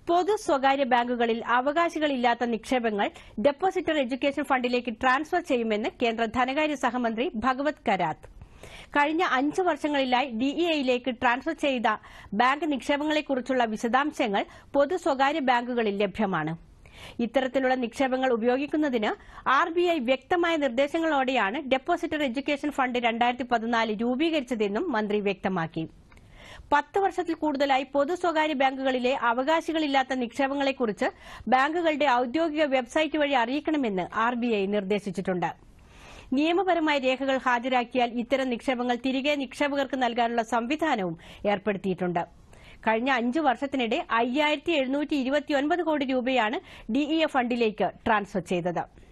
പൊതു സ്വകാര്യ ബാങ്കുകളിൽ അവകാശികളില്ലാത്ത നിക്ഷേപങ്ങൾ ഡെപ്പോസിറ്റർ എഡ്യൂക്കേഷൻ ഫണ്ടിലേക്ക് ട്രാൻസ്ഫർ ചെയ്യുമെന്ന് കേന്ദ്ര ധനകാര്യ സഹമന്ത്രി ഭഗവത് കരാത്ത് കഴിഞ്ഞ അഞ്ച് വർഷങ്ങളിലായി ഡിഇഐയിലേക്ക് ട്രാൻസ്ഫർ ചെയ്ത ബാങ്ക് നിക്ഷേപങ്ങളെക്കുറിച്ചുള്ള വിശദാംശങ്ങൾ പൊതു സ്വകാര്യ ബാങ്കുകളിൽ ലഭ്യമാണ് ഇത്തരത്തിലുള്ള നിക്ഷേപങ്ങൾ ഉപയോഗിക്കുന്നതിന് ആർ ബി ഐ വ്യക്തമായ നിർദ്ദേശങ്ങളോടെയാണ് ഡെപ്പോസിറ്റർ എഡ്യൂക്കേഷൻ ഫണ്ട് രണ്ടായിരത്തി പതിനാല് രൂപീകരിച്ചതെന്നും മന്ത്രി വ്യക്തമാക്കി പത്ത് വർഷത്തിൽ കൂടുതലായി പൊതു സ്വകാര്യ ബാങ്കുകളിലെ അവകാശികളില്ലാത്ത നിക്ഷേപങ്ങളെക്കുറിച്ച് ബാങ്കുകളുടെ ഔദ്യോഗിക വെബ്സൈറ്റ് വഴി അറിയിക്കണമെന്ന് ആർ ബി ഐ നിർദ്ദേശിച്ചിട്ടുണ്ട് നിയമപരമായ രേഖകൾ ഹാജരാക്കിയാൽ ഇത്തരം നിക്ഷേപങ്ങൾ തിരികെ നിക്ഷേപകർക്ക് നൽകാനുള്ള സംവിധാനവും ഏർപ്പെടുത്തിയിട്ടുണ്ട് കഴിഞ്ഞ അഞ്ചു വർഷത്തിനിടെ അയ്യായിരത്തി എഴുന്നൂറ്റി ഇരുപത്തിയൊൻപത് കോടി രൂപയാണ് ഡിഇഎ ഫണ്ടിലേക്ക് ട്രാൻസ്ഫർ ചെയ്തത്